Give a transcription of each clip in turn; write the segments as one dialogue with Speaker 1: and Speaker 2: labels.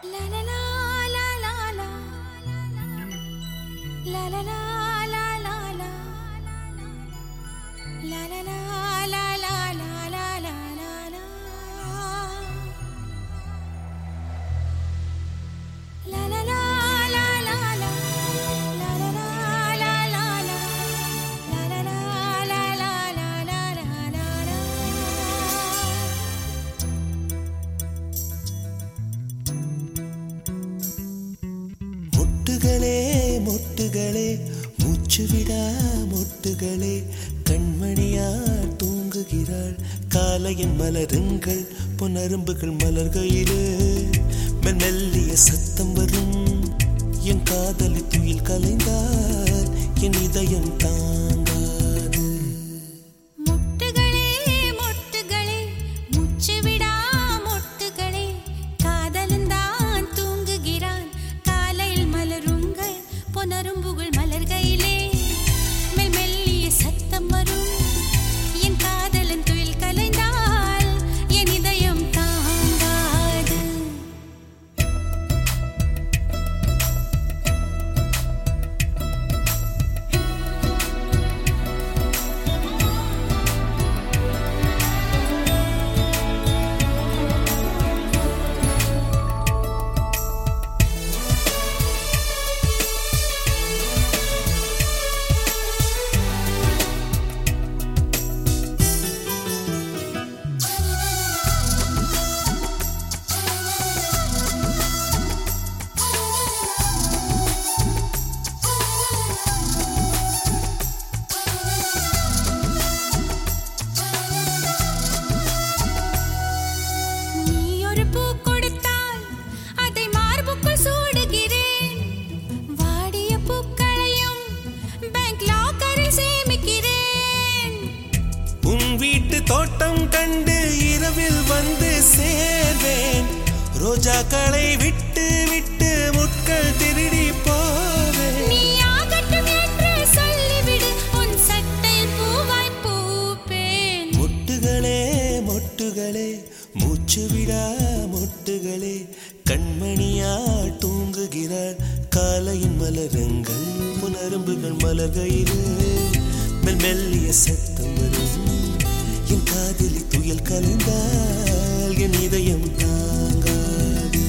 Speaker 1: La la la la la la. La la la la la la. La la la la la la la la la la. La la la la la la. La la la la la la. La la la la la la la la la la.
Speaker 2: மொட்டுகளே மொட்டுகளே மூச்சு விடா மொட்டுகளே கண்மணியார் தூங்குகிறாள் காலையின் மலருங்கள் பொன்னரும்புகள் மலர்கையிலே மெல்லிய சத்தம் வரும் என் காதலி துயில் கலைந்தால் என் இதயம் தாங்காது
Speaker 1: முட்டுகளே முட்டுகளே முச்சு விடா முட்டுகளே காதலந்தான் தூங்குகிறான் காலையில் மலருங்கள் பொனரும்புகள் மலர்கையிலே மெல் மெல்லிய சத்தம் வரும் என் காதலன் துயில் கலைந்தால் என் இதயம் தாங்காது நீ ஒரு பூ கொடுத்தால் அதை மார்புக்குள் சூடுகிறேன் வாடிய பூக்களையும் பேங்க் லாக்கரில் சேமிக்கிறேன்
Speaker 2: உன் வீட்டு தோட்டம் கண்டு இரவில் வந்து சேர்வேன் ரோஜாக்களை விட்டு விட்டு முட்கள் திருடி போவேன்
Speaker 1: நீ ஆகட்டும் என்று சொல்லிவிடு உன் சட்டையில் பூவாய் பூப்பேன்
Speaker 2: மொட்டுகளே மொட்டுகளே மூச்சு விடா மொட்டுகளே கண்மணியா தூங்குகிறாள் காலையின் மலருங்கள் புனரும்புகள் மலர்கையிலே மெல் மெல்லிய சத்தம் வரும் என் காதலி துயல் கலைந்தால் என் இதயம் தாங்காது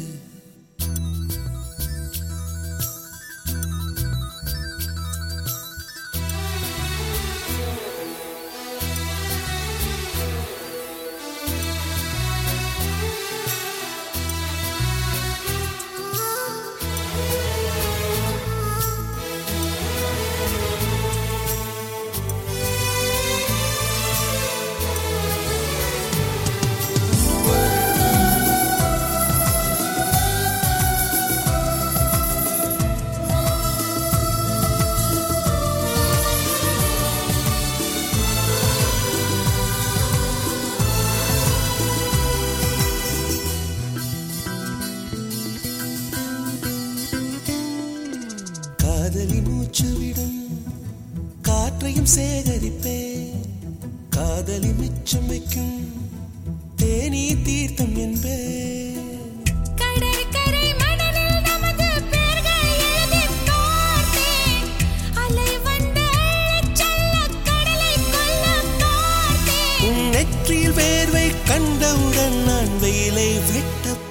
Speaker 2: காதலி மூச்சு விடும் காற்றையும் சேகரிப்பேன் காதலி மிச்சம் வைக்கும் தேனீ தீர்த்தம் என்பேன்
Speaker 1: கடற்கரை மணலில் நமது பெயர்கள் எழுதிப் பார்த்தேன். அலை வந்து அள்ளிச் செல்லக் கடலைக் கொல்லப் பார்த்தேன்.
Speaker 2: உன் நெற்றியில் வேர்வை கண்டவுடன் நான் வெயிலை வெட்ட